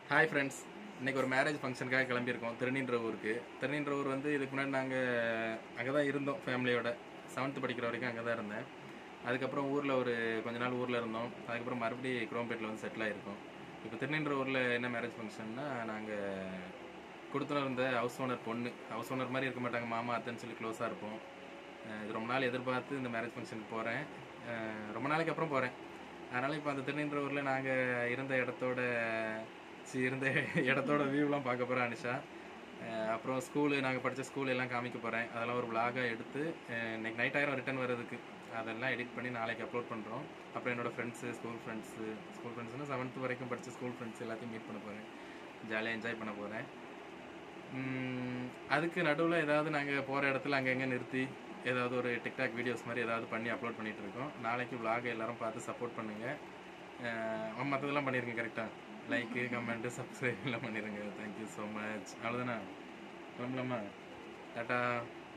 hi friends இன்னைக்கு ஒரு marriage ஃபங்க்ஷனுக்காக கிளம்பியிருக்கோம் திருநின்ற ஊருக்கு திருநின்ற ஊர் வந்து இதுக்கு முன்னாடி நாங்கள் அங்கே தான் இருந்தோம் ஃபேமிலியோட செவன்த்து படிக்கிற வரைக்கும் அங்கே தான் இருந்தேன் அதுக்கப்புறம் ஊரில் ஒரு கொஞ்ச நாள் ஊரில் இருந்தோம் அதுக்கப்புறம் மறுபடியும் குரோம்பேட்டில் வந்து செட்டில் ஆகிருக்கோம் இப்போ திருநின்ற ஊரில் என்ன மேரேஜ் ஃபங்க்ஷன்னா நாங்கள் கொடுத்துன்னு இருந்த ஹவுஸ் ஓனர் பொண்ணு ஹவுஸ் ஓனர் மாதிரி இருக்க மாட்டாங்க மாமா அத்தைன்னு சொல்லி க்ளோஸாக இருப்போம் அஹ் இது ரொம்ப நாள் எதிர்பார்த்து இந்த மேரேஜ் ஃபங்க்ஷனுக்கு போகிறேன் ரொம்ப நாளைக்கு அப்புறம் போகிறேன் அதனால் இப்போ அந்த திருநின்ற ஊரில் நாங்கள் இருந்த இடத்தோட சி இருந்த இடத்தோட வியூலாம் பார்க்க போகிறேன் அனிஷா அஹ் அப்புறம் ஸ்கூலு நாங்கள் படித்த ஸ்கூல் எல்லாம் காமிக்க போகிறேன் அதெல்லாம் ஒரு vlog-ஆ எடுத்து அஹ் இன்னைக்கு நைட் ஆயிரம் ரிட்டர்ன் வர்றதுக்கு அதெல்லாம் எடிட் பண்ணி நாளைக்கு அப்லோட் பண்ணுறோம் அப்புறம் என்னோட ஃப்ரெண்ட்ஸு ஸ்கூல் ஃப்ரெண்ட்ஸு ஸ்கூல் ஃப்ரெண்ட்ஸ்னால் செவன்த்து வரைக்கும் படித்த ஸ்கூல் ஃப்ரெண்ட்ஸ் எல்லாத்தையும் மீட் பண்ண போகிறேன் ஜாலியாக என்ஜாய் பண்ண போகிறேன் ம், அதுக்கு நடுவில் ஏதாவது நாங்கள் போகிற இடத்துல அங்கங்கே நிறுத்தி ஏதாவது ஒரு டிக்டாக் வீடியோஸ் மாதிரி ஏதாவது பண்ணி அப்லோட் பண்ணிட்டு இருக்கோம் நாளைக்கு vlog எல்லாரும் பார்த்து சப்போர்ட் பண்ணுங்கள் மற்றதெல்லாம் பண்ணிருங்க கரெக்டாக லைக்கு கமெண்ட்டு சப்ஸ்கிரைப் எல்லாம் பண்ணிடுங்க தேங்க்யூ ஸோ மச் அவ்வளோதானே கிளம்பலாமா டாட்டா